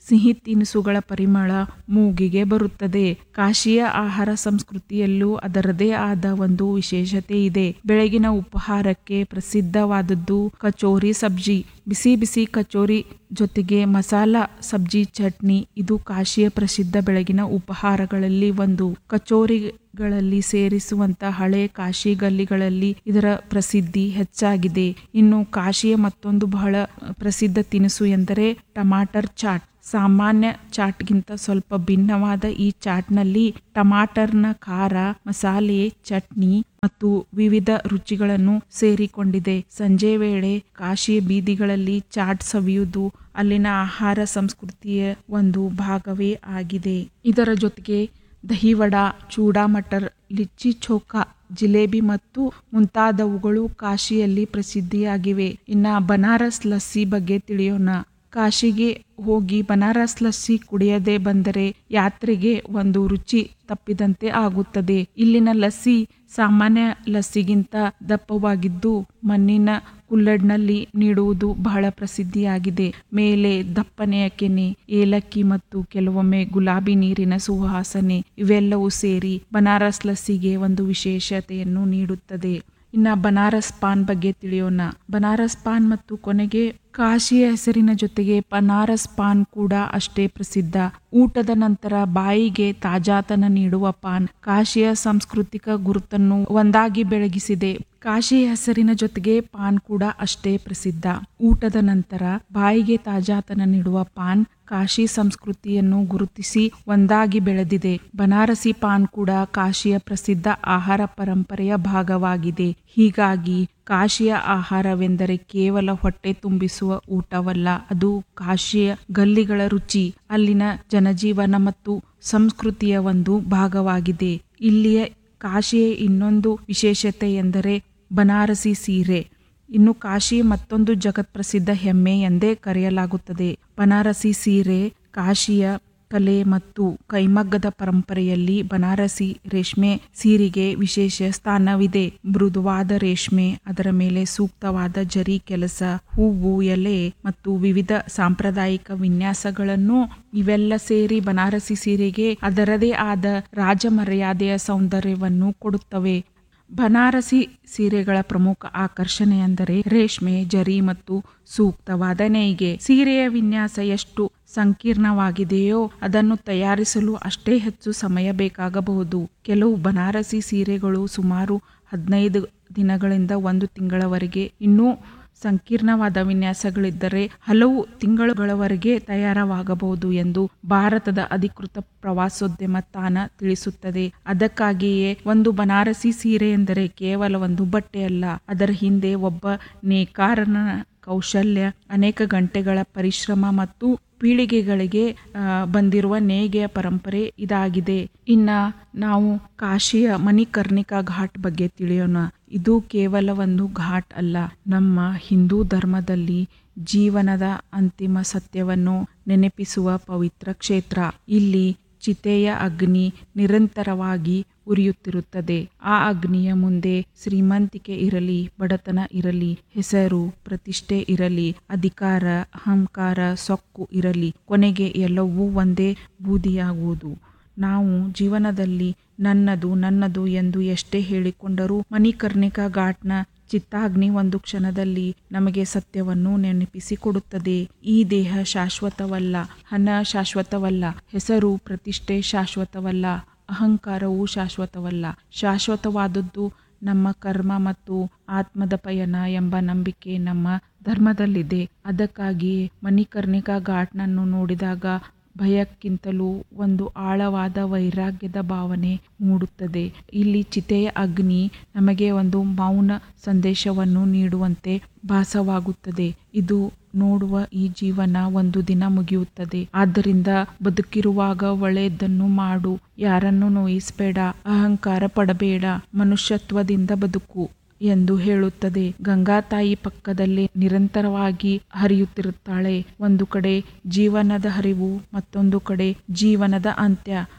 ಸಿಹಿ ತಿನಿಸುಗಳ ಪರಿಮಳ ಮೂಗಿಗೆ ಬರುತ್ತದೆ ಕಾಶಿಯ ಆಹಾರ ಸಂಸ್ಕೃತಿಯಲ್ಲೂ ಅದರದೇ ಆದ ಒಂದು ವಿಶೇಷತೆ ಇದೆ ಬೆಳಗಿನ ಉಪಹಾರಕ್ಕೆ ಪ್ರಸಿದ್ಧವಾದದ್ದು ಕಚೋರಿ ಸಬ್ಜಿ ಬಿಸಿ ಬಿಸಿ ಕಚೋರಿ ಜೊತೆಗೆ ಮಸಾಲ ಸಬ್ಜಿ ಚಟ್ನಿ ಇದು ಕಾಶಿಯ ಪ್ರಸಿದ್ಧ ಬೆಳಗಿನ ಉಪಹಾರಗಳಲ್ಲಿ ಒಂದು ಕಚೋರಿಗಳಲ್ಲಿ ಸೇರಿಸುವಂತ ಹಳೆ ಕಾಶಿ ಗಲ್ಲಿಗಳಲ್ಲಿ ಇದರ ಪ್ರಸಿದ್ಧಿ ಹೆಚ್ಚಾಗಿದೆ ಇನ್ನು ಕಾಶಿಯ ಮತ್ತೊಂದು ಬಹಳ ಪ್ರಸಿದ್ಧ ತಿನಿಸು ಎಂದರೆ ಟಮಾಟರ್ ಚಾಟ್ ಸಾಮಾನ್ಯ ಚಾಟ್ಗಿಂತ ಸ್ವಲ್ಪ ಭಿನ್ನವಾದ ಈ ಚಾಟ್ನಲ್ಲಿ ಟಮಾಟರ್ನ ಖಾರ ಮಸಾಲೆ ಚಟ್ನಿ ಮತ್ತು ವಿವಿಧ ರುಚಿಗಳನ್ನು ಸೇರಿಕೊಂಡಿದೆ ಸಂಜೆ ವೇಳೆ ಕಾಶಿ ಬೀದಿಗಳಲ್ಲಿ ಚಾಟ್ ಸವಿಯುವುದು ಅಲ್ಲಿನ ಆಹಾರ ಸಂಸ್ಕೃತಿಯ ಒಂದು ಭಾಗವೇ ಆಗಿದೆ ಇದರ ಜೊತೆಗೆ ದಹಿವಡ ಚೂಡಾ ಮಟರ್ ಲಿಚ್ಚಿ ಚೋಖಾ ಜಿಲೇಬಿ ಮತ್ತು ಮುಂತಾದವುಗಳು ಕಾಶಿಯಲ್ಲಿ ಪ್ರಸಿದ್ಧಿಯಾಗಿವೆ ಇನ್ನ ಬನಾರಸ್ ಲಸ್ಸಿ ಬಗ್ಗೆ ತಿಳಿಯೋಣ ಕಾಶಿಗೆ ಹೋಗಿ ಬನಾರಸ್ ಲಸ್ಸಿ ಕುಡಿಯದೆ ಬಂದರೆ ಯಾತ್ರೆಗೆ ಒಂದು ರುಚಿ ತಪ್ಪಿದಂತೆ ಆಗುತ್ತದೆ ಇಲ್ಲಿನ ಲಸ್ಸಿ ಸಾಮಾನ್ಯ ಲಸ್ಸಿಗಿಂತ ದಪ್ಪವಾಗಿದ್ದು ಮಣ್ಣಿನ ಕುಲ್ಲಡ್ನಲ್ಲಿ ನೀಡುವುದು ಬಹಳ ಪ್ರಸಿದ್ಧಿಯಾಗಿದೆ ಮೇಲೆ ದಪ್ಪನೆಯ ಕೆನೆ ಏಲಕ್ಕಿ ಮತ್ತು ಕೆಲವೊಮ್ಮೆ ಗುಲಾಬಿ ನೀರಿನ ಸುವಾಸನೆ ಇವೆಲ್ಲವೂ ಸೇರಿ ಬನಾರಸ್ ಲಸ್ಸಿಗೆ ಒಂದು ವಿಶೇಷತೆಯನ್ನು ನೀಡುತ್ತದೆ ಇನ್ನ ಬನಾರಸ್ ಪಾನ್ ಬಗ್ಗೆ ತಿಳಿಯೋಣ ಬನಾರಸ್ ಪಾನ್ ಮತ್ತು ಕೊನೆಗೆ ಕಾಶಿಯ ಹೆಸರಿನ ಜೊತೆಗೆ ಬನಾರಸ್ ಪಾನ್ ಕೂಡ ಅಷ್ಟೇ ಪ್ರಸಿದ್ಧ ಊಟದ ನಂತರ ಬಾಯಿಗೆ ತಾಜಾತನ ನೀಡುವ ಪಾನ್ ಕಾಶಿಯ ಸಾಂಸ್ಕೃತಿಕ ಗುರುತನ್ನು ಒಂದಾಗಿ ಬೆಳಗಿಸಿದೆ ಕಾಶಿಯ ಹೆಸರಿನ ಜೊತೆಗೆ ಪಾನ್ ಕೂಡ ಅಷ್ಟೇ ಪ್ರಸಿದ್ಧ ಊಟದ ನಂತರ ಬಾಯಿಗೆ ತಾಜಾತನ ನೀಡುವ ಪಾನ್ ಕಾಶಿ ಸಂಸ್ಕೃತಿಯನ್ನು ಗುರುತಿಸಿ ಒಂದಾಗಿ ಬೆಳೆದಿದೆ ಬನಾರಸಿ ಪಾನ್ ಕೂಡ ಕಾಶಿಯ ಪ್ರಸಿದ್ಧ ಆಹಾರ ಪರಂಪರೆಯ ಭಾಗವಾಗಿದೆ ಹೀಗಾಗಿ ಕಾಶಿಯ ಆಹಾರವೆಂದರೆ ಕೇವಲ ಹೊಟ್ಟೆ ತುಂಬಿಸುವ ಊಟವಲ್ಲ ಅದು ಕಾಶಿಯ ಗಲ್ಲಿಗಳ ರುಚಿ ಅಲ್ಲಿನ ಜನಜೀವನ ಮತ್ತು ಸಂಸ್ಕೃತಿಯ ಒಂದು ಭಾಗವಾಗಿದೆ ಇಲ್ಲಿಯ ಕಾಶಿಯ ಇನ್ನೊಂದು ವಿಶೇಷತೆ ಎಂದರೆ ಬನಾರಸಿ ಸೀರೆ ಇನ್ನು ಕಾಶಿ ಮತ್ತೊಂದು ಜಗತ್ಪ್ರಸಿದ್ಧ ಹೆಮ್ಮೆ ಎಂದೇ ಕರೆಯಲಾಗುತ್ತದೆ ಬನಾರಸಿ ಸೀರೆ ಕಾಶಿಯ ಕಲೆ ಮತ್ತು ಕೈಮಗ್ಗದ ಪರಂಪರೆಯಲ್ಲಿ ಬನಾರಸಿ ರೇಷ್ಮೆ ಸೀರೆಗೆ ವಿಶೇಷ ಸ್ಥಾನವಿದೆ ಮೃದುವಾದ ರೇಷ್ಮೆ ಅದರ ಮೇಲೆ ಸೂಕ್ತವಾದ ಜರಿ ಕೆಲಸ ಹೂವು ಎಲೆ ಮತ್ತು ವಿವಿಧ ಸಾಂಪ್ರದಾಯಿಕ ವಿನ್ಯಾಸಗಳನ್ನು ಇವೆಲ್ಲ ಸೇರಿ ಬನಾರಸಿ ಸೀರೆಗೆ ಅದರದೇ ಆದ ರಾಜಮರ್ಯಾದೆಯ ಸೌಂದರ್ಯವನ್ನು ಕೊಡುತ್ತವೆ ಬನಾರಸಿ ಸೀರೆಗಳ ಪ್ರಮುಖ ಆಕರ್ಷಣೆ ಅಂದರೆ ರೇಷ್ಮೆ ಜರಿ ಮತ್ತು ಸೂಕ್ತವಾದ ನೇಯ್ಗೆ ಸೀರೆಯ ವಿನ್ಯಾಸ ಎಷ್ಟು ಸಂಕೀರ್ಣವಾಗಿದೆಯೋ ಅದನ್ನು ತಯಾರಿಸಲು ಅಷ್ಟೇ ಹೆಚ್ಚು ಸಮಯ ಬೇಕಾಗಬಹುದು ಕೆಲವು ಬನಾರಸಿ ಸೀರೆಗಳು ಸುಮಾರು ಹದಿನೈದು ದಿನಗಳಿಂದ ಒಂದು ತಿಂಗಳವರೆಗೆ ಇನ್ನೂ ಸಂಕೀರ್ಣವಾದ ವಿನ್ಯಾಸಗಳಿದ್ದರೆ ಹಲವು ತಿಂಗಳುಗಳವರೆಗೆ ತಯಾರವಾಗಬಹುದು ಎಂದು ಭಾರತದ ಅಧಿಕೃತ ಪ್ರವಾಸೋದ್ಯಮ ತಾಣ ತಿಳಿಸುತ್ತದೆ ಅದಕ್ಕಾಗಿಯೇ ಒಂದು ಬನಾರಸಿ ಸೀರೆ ಎಂದರೆ ಕೇವಲ ಒಂದು ಬಟ್ಟೆ ಅಲ್ಲ ಅದರ ಹಿಂದೆ ಒಬ್ಬ ನೇಕಾರನ ಕೌಶಲ್ಯ ಅನೇಕ ಗಂಟೆಗಳ ಪರಿಶ್ರಮ ಮತ್ತು ಪೀಳಿಗೆಗಳಿಗೆ ಬಂದಿರುವ ನೇಯ್ಗೆಯ ಪರಂಪರೆ ಇದಾಗಿದೆ ಇನ್ನ ನಾವು ಕಾಶಿಯ ಮಣಿಕರ್ಣಿಕಾ ಘಾಟ್ ಬಗ್ಗೆ ತಿಳಿಯೋಣ ಇದು ಕೇವಲ ಒಂದು ಘಾಟ್ ಅಲ್ಲ ನಮ್ಮ ಹಿಂದೂ ಧರ್ಮದಲ್ಲಿ ಜೀವನದ ಅಂತಿಮ ಸತ್ಯವನ್ನು ನೆನಪಿಸುವ ಪವಿತ್ರ ಕ್ಷೇತ್ರ ಇಲ್ಲಿ ಚಿತೆಯ ಅಗ್ನಿ ನಿರಂತರವಾಗಿ ಉರಿಯುತ್ತಿರುತ್ತದೆ ಆ ಅಗ್ನಿಯ ಮುಂದೆ ಶ್ರೀಮಂತಿಕೆ ಇರಲಿ ಬಡತನ ಇರಲಿ ಹೆಸರು ಪ್ರತಿಷ್ಠೆ ಇರಲಿ ಅಧಿಕಾರ ಅಹಂಕಾರ ಸೊಕ್ಕು ಇರಲಿ ಕೊನೆಗೆ ಎಲ್ಲವೂ ಒಂದೇ ಬೂದಿಯಾಗುವುದು ನಾವು ಜೀವನದಲ್ಲಿ ನನ್ನದು ನನ್ನದು ಎಂದು ಎಷ್ಟೇ ಹೇಳಿಕೊಂಡರೂ ಮಣಿಕರ್ಣಿಕಾ ಘಾಟ್ನ ಚಿತ್ತಾಗ್ನಿ ಒಂದು ಕ್ಷಣದಲ್ಲಿ ನಮಗೆ ಸತ್ಯವನ್ನು ನೆನಪಿಸಿಕೊಡುತ್ತದೆ ಈ ದೇಹ ಶಾಶ್ವತವಲ್ಲ ಹಣ ಶಾಶ್ವತವಲ್ಲ ಹೆಸರು ಪ್ರತಿಷ್ಠೆ ಶಾಶ್ವತವಲ್ಲ ಅಹಂಕಾರವು ಶಾಶ್ವತವಲ್ಲ ಶಾಶ್ವತವಾದದ್ದು ನಮ್ಮ ಕರ್ಮ ಮತ್ತು ಆತ್ಮದ ಪಯಣ ಎಂಬ ನಂಬಿಕೆ ನಮ್ಮ ಧರ್ಮದಲ್ಲಿದೆ ಅದಕ್ಕಾಗಿಯೇ ಮಣಿಕರ್ಣಿಕಾ ಘಾಟ್ನನ್ನು ನೋಡಿದಾಗ ಭಯಕ್ಕಿಂತಲೂ ಒಂದು ಆಳವಾದ ವೈರಾಗ್ಯದ ಭಾವನೆ ಮೂಡುತ್ತದೆ ಇಲ್ಲಿ ಚಿತೆಯ ಅಗ್ನಿ ನಮಗೆ ಒಂದು ಮೌನ ಸಂದೇಶವನ್ನು ನೀಡುವಂತೆ ಭಾಸವಾಗುತ್ತದೆ ಇದು ನೋಡುವ ಈ ಜೀವನ ಒಂದು ದಿನ ಮುಗಿಯುತ್ತದೆ ಆದ್ದರಿಂದ ಬದುಕಿರುವಾಗ ಒಳ್ಳೆಯದನ್ನು ಮಾಡು ಯಾರನ್ನು ನೋಯಿಸಬೇಡ ಅಹಂಕಾರ ಪಡಬೇಡ ಮನುಷ್ಯತ್ವದಿಂದ ಬದುಕು ಎಂದು ಹೇಳುತ್ತದೆ ಗಂಗಾತಾಯಿ ಪಕ್ಕದಲ್ಲಿ ನಿರಂತರವಾಗಿ ಹರಿಯುತ್ತಿರುತ್ತಾಳೆ ಒಂದು ಕಡೆ ಜೀವನದ ಹರಿವು ಮತ್ತೊಂದು ಕಡೆ ಜೀವನದ ಅಂತ್ಯ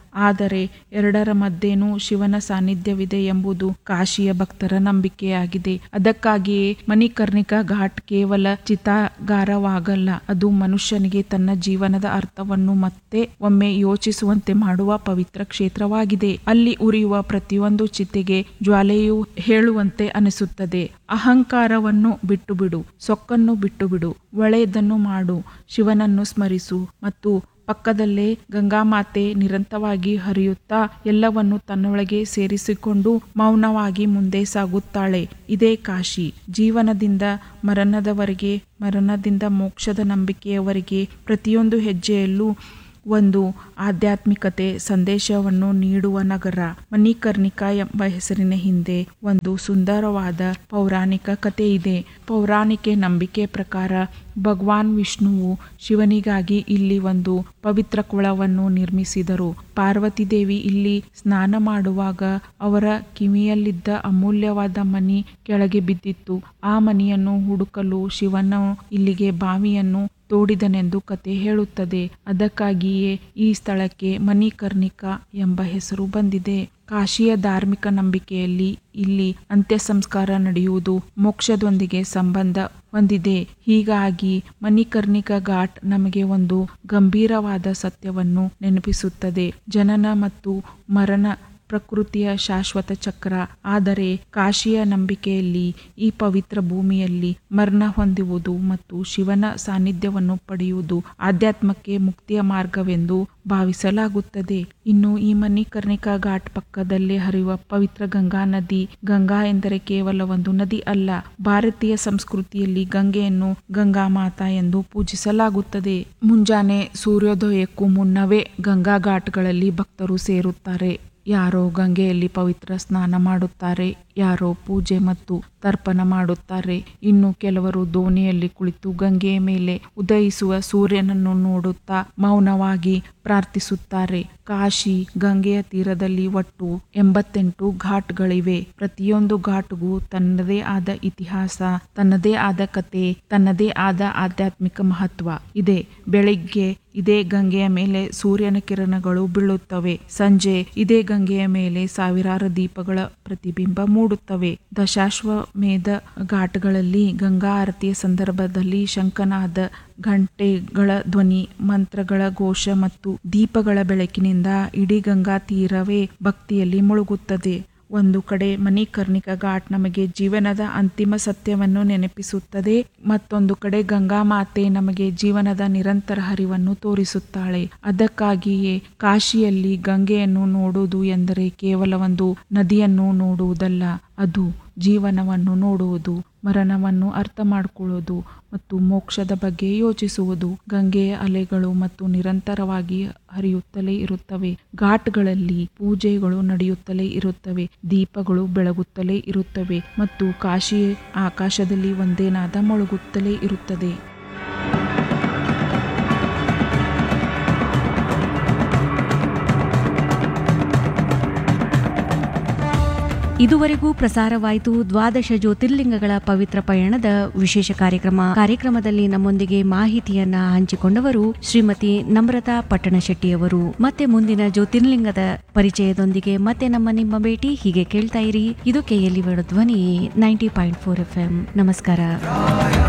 ಆದರೆ ಎರಡರ ಮಧ್ಯೆನೂ ಶಿವನ ಸಾನ್ನಿಧ್ಯವಿದೆ ಎಂಬುದು ಕಾಶಿಯ ಭಕ್ತರ ನಂಬಿಕೆಯಾಗಿದೆ ಅದಕ್ಕಾಗಿಯೇ ಮಣಿಕರ್ಣಿಕಾ ಘಾಟ್ ಕೇವಲ ಚಿತಾಗಾರವಾಗಲ್ಲ ಅದು ಮನುಷ್ಯನಿಗೆ ತನ್ನ ಜೀವನದ ಅರ್ಥವನ್ನು ಮತ್ತೆ ಒಮ್ಮೆ ಯೋಚಿಸುವಂತೆ ಮಾಡುವ ಪವಿತ್ರ ಕ್ಷೇತ್ರವಾಗಿದೆ ಅಲ್ಲಿ ಉರಿಯುವ ಪ್ರತಿಯೊಂದು ಚಿತೆಗೆ ಜ್ವಾಲೆಯು ಹೇಳುವಂತೆ ಅನಿಸುತ್ತದೆ ಅಹಂಕಾರವನ್ನು ಬಿಟ್ಟು ಬಿಡು ಸೊಕ್ಕನ್ನು ಬಿಟ್ಟು ಬಿಡು ಒಳ್ಳೆಯದನ್ನು ಮಾಡು ಶಿವನನ್ನು ಸ್ಮರಿಸು ಮತ್ತು ಪಕ್ಕದಲ್ಲೇ ಗಂಗಾಮಾತೆ ನಿರಂತರವಾಗಿ ಹರಿಯುತ್ತಾ ಎಲ್ಲವನ್ನು ತನ್ನೊಳಗೆ ಸೇರಿಸಿಕೊಂಡು ಮೌನವಾಗಿ ಮುಂದೆ ಸಾಗುತ್ತಾಳೆ ಇದೇ ಕಾಶಿ ಜೀವನದಿಂದ ಮರಣದವರೆಗೆ ಮರಣದಿಂದ ಮೋಕ್ಷದ ನಂಬಿಕೆಯವರೆಗೆ ಪ್ರತಿಯೊಂದು ಹೆಜ್ಜೆಯಲ್ಲೂ ಒಂದು ಆಧ್ಯಾತ್ಮಿಕತೆ ಸಂದೇಶವನ್ನು ನೀಡುವ ನಗರ ಮಣಿಕರ್ಣಿಕಾ ಎಂಬ ಹೆಸರಿನ ಹಿಂದೆ ಒಂದು ಸುಂದರವಾದ ಪೌರಾಣಿಕ ಕಥೆ ಇದೆ ಪೌರಾಣಿಕ ನಂಬಿಕೆ ಪ್ರಕಾರ ಭಗವಾನ್ ವಿಷ್ಣುವು ಶಿವನಿಗಾಗಿ ಇಲ್ಲಿ ಒಂದು ಪವಿತ್ರ ಕೊಳವನ್ನು ನಿರ್ಮಿಸಿದರು ಪಾರ್ವತಿ ದೇವಿ ಇಲ್ಲಿ ಸ್ನಾನ ಮಾಡುವಾಗ ಅವರ ಕಿವಿಯಲ್ಲಿದ್ದ ಅಮೂಲ್ಯವಾದ ಮಣಿ ಕೆಳಗೆ ಬಿದ್ದಿತ್ತು ಆ ಮಣಿಯನ್ನು ಹುಡುಕಲು ಶಿವನು ಇಲ್ಲಿಗೆ ಬಾವಿಯನ್ನು ತೋಡಿದನೆಂದು ಕತೆ ಹೇಳುತ್ತದೆ ಅದಕ್ಕಾಗಿಯೇ ಈ ಸ್ಥಳಕ್ಕೆ ಮಣಿಕರ್ಣಿಕಾ ಎಂಬ ಹೆಸರು ಬಂದಿದೆ ಕಾಶಿಯ ಧಾರ್ಮಿಕ ನಂಬಿಕೆಯಲ್ಲಿ ಇಲ್ಲಿ ಅಂತ್ಯ ಸಂಸ್ಕಾರ ನಡೆಯುವುದು ಮೋಕ್ಷದೊಂದಿಗೆ ಸಂಬಂಧ ಹೊಂದಿದೆ ಹೀಗಾಗಿ ಮಣಿಕರ್ಣಿಕಾ ಘಾಟ್ ನಮಗೆ ಒಂದು ಗಂಭೀರವಾದ ಸತ್ಯವನ್ನು ನೆನಪಿಸುತ್ತದೆ ಜನನ ಮತ್ತು ಮರಣ ಪ್ರಕೃತಿಯ ಶಾಶ್ವತ ಚಕ್ರ ಆದರೆ ಕಾಶಿಯ ನಂಬಿಕೆಯಲ್ಲಿ ಈ ಪವಿತ್ರ ಭೂಮಿಯಲ್ಲಿ ಮರಣ ಹೊಂದುವುದು ಮತ್ತು ಶಿವನ ಸಾನ್ನಿಧ್ಯವನ್ನು ಪಡೆಯುವುದು ಆಧ್ಯಾತ್ಮಕ್ಕೆ ಮುಕ್ತಿಯ ಮಾರ್ಗವೆಂದು ಭಾವಿಸಲಾಗುತ್ತದೆ ಇನ್ನು ಈ ಮಣಿಕರ್ಣಿಕಾ ಘಾಟ್ ಪಕ್ಕದಲ್ಲೇ ಹರಿಯುವ ಪವಿತ್ರ ಗಂಗಾ ನದಿ ಗಂಗಾ ಎಂದರೆ ಕೇವಲ ಒಂದು ನದಿ ಅಲ್ಲ ಭಾರತೀಯ ಸಂಸ್ಕೃತಿಯಲ್ಲಿ ಗಂಗೆಯನ್ನು ಗಂಗಾ ಮಾತಾ ಎಂದು ಪೂಜಿಸಲಾಗುತ್ತದೆ ಮುಂಜಾನೆ ಸೂರ್ಯೋದಯಕ್ಕೂ ಮುನ್ನವೇ ಗಂಗಾ ಘಾಟ್ಗಳಲ್ಲಿ ಭಕ್ತರು ಸೇರುತ್ತಾರೆ ಯಾರೋ ಗಂಗೆಯಲ್ಲಿ ಪವಿತ್ರ ಸ್ನಾನ ಮಾಡುತ್ತಾರೆ ಯಾರೋ ಪೂಜೆ ಮತ್ತು ತರ್ಪಣ ಮಾಡುತ್ತಾರೆ ಇನ್ನು ಕೆಲವರು ದೋಣಿಯಲ್ಲಿ ಕುಳಿತು ಗಂಗೆಯ ಮೇಲೆ ಉದಯಿಸುವ ಸೂರ್ಯನನ್ನು ನೋಡುತ್ತಾ ಮೌನವಾಗಿ ಪ್ರಾರ್ಥಿಸುತ್ತಾರೆ ಕಾಶಿ ಗಂಗೆಯ ತೀರದಲ್ಲಿ ಒಟ್ಟು ಎಂಬತ್ತೆಂಟು ಘಾಟ್ಗಳಿವೆ ಪ್ರತಿಯೊಂದು ಘಾಟ್ಗೂ ತನ್ನದೇ ಆದ ಇತಿಹಾಸ ತನ್ನದೇ ಆದ ಕತೆ ತನ್ನದೇ ಆದ ಆಧ್ಯಾತ್ಮಿಕ ಮಹತ್ವ ಇದೆ ಬೆಳಿಗ್ಗೆ ಇದೇ ಗಂಗೆಯ ಮೇಲೆ ಸೂರ್ಯನ ಕಿರಣಗಳು ಬೀಳುತ್ತವೆ ಸಂಜೆ ಇದೇ ಗಂಗೆಯ ಮೇಲೆ ಸಾವಿರಾರು ದೀಪಗಳ ಪ್ರತಿಬಿಂಬ ಮೂಡುತ್ತವೆ ದಶಾಶ್ವಮೇಧ ಘಾಟ್ಗಳಲ್ಲಿ ಗಂಗಾ ಆರತಿಯ ಸಂದರ್ಭದಲ್ಲಿ ಶಂಕನಾದ ಘಂಟೆಗಳ ಧ್ವನಿ ಮಂತ್ರಗಳ ಘೋಷ ಮತ್ತು ದೀಪಗಳ ಬೆಳಕಿನಿಂದ ಇಡೀ ಗಂಗಾ ತೀರವೇ ಭಕ್ತಿಯಲ್ಲಿ ಮುಳುಗುತ್ತದೆ ಒಂದು ಕಡೆ ಮಣಿಕರ್ಣಿಕಾ ಘಾಟ್ ನಮಗೆ ಜೀವನದ ಅಂತಿಮ ಸತ್ಯವನ್ನು ನೆನಪಿಸುತ್ತದೆ ಮತ್ತೊಂದು ಕಡೆ ಗಂಗಾ ಮಾತೆ ನಮಗೆ ಜೀವನದ ನಿರಂತರ ಹರಿವನ್ನು ತೋರಿಸುತ್ತಾಳೆ ಅದಕ್ಕಾಗಿಯೇ ಕಾಶಿಯಲ್ಲಿ ಗಂಗೆಯನ್ನು ನೋಡುವುದು ಎಂದರೆ ಕೇವಲ ಒಂದು ನದಿಯನ್ನು ನೋಡುವುದಲ್ಲ ಅದು ಜೀವನವನ್ನು ನೋಡುವುದು ಮರಣವನ್ನು ಅರ್ಥ ಮಾಡಿಕೊಳ್ಳುವುದು ಮತ್ತು ಮೋಕ್ಷದ ಬಗ್ಗೆ ಯೋಚಿಸುವುದು ಗಂಗೆಯ ಅಲೆಗಳು ಮತ್ತು ನಿರಂತರವಾಗಿ ಹರಿಯುತ್ತಲೇ ಇರುತ್ತವೆ ಘಾಟ್ಗಳಲ್ಲಿ ಪೂಜೆಗಳು ನಡೆಯುತ್ತಲೇ ಇರುತ್ತವೆ ದೀಪಗಳು ಬೆಳಗುತ್ತಲೇ ಇರುತ್ತವೆ ಮತ್ತು ಕಾಶಿ ಆಕಾಶದಲ್ಲಿ ಒಂದೇನಾದ ಮೊಳಗುತ್ತಲೇ ಇರುತ್ತದೆ ಇದುವರೆಗೂ ಪ್ರಸಾರವಾಯಿತು ದ್ವಾದಶ ಜ್ಯೋತಿರ್ಲಿಂಗಗಳ ಪವಿತ್ರ ಪಯಣದ ವಿಶೇಷ ಕಾರ್ಯಕ್ರಮ ಕಾರ್ಯಕ್ರಮದಲ್ಲಿ ನಮ್ಮೊಂದಿಗೆ ಮಾಹಿತಿಯನ್ನ ಹಂಚಿಕೊಂಡವರು ಶ್ರೀಮತಿ ನಮ್ರತಾ ಪಟ್ಟಣಶೆಟ್ಟಿಯವರು ಮತ್ತೆ ಮುಂದಿನ ಜ್ಯೋತಿರ್ಲಿಂಗದ ಪರಿಚಯದೊಂದಿಗೆ ಮತ್ತೆ ನಮ್ಮ ನಿಮ್ಮ ಭೇಟಿ ಹೀಗೆ ಕೇಳ್ತಾ ಇರಿ ಇದು ಕೆಎಲ್ಇ ಧ್ವನಿ ninety point four F M ನಮಸ್ಕಾರ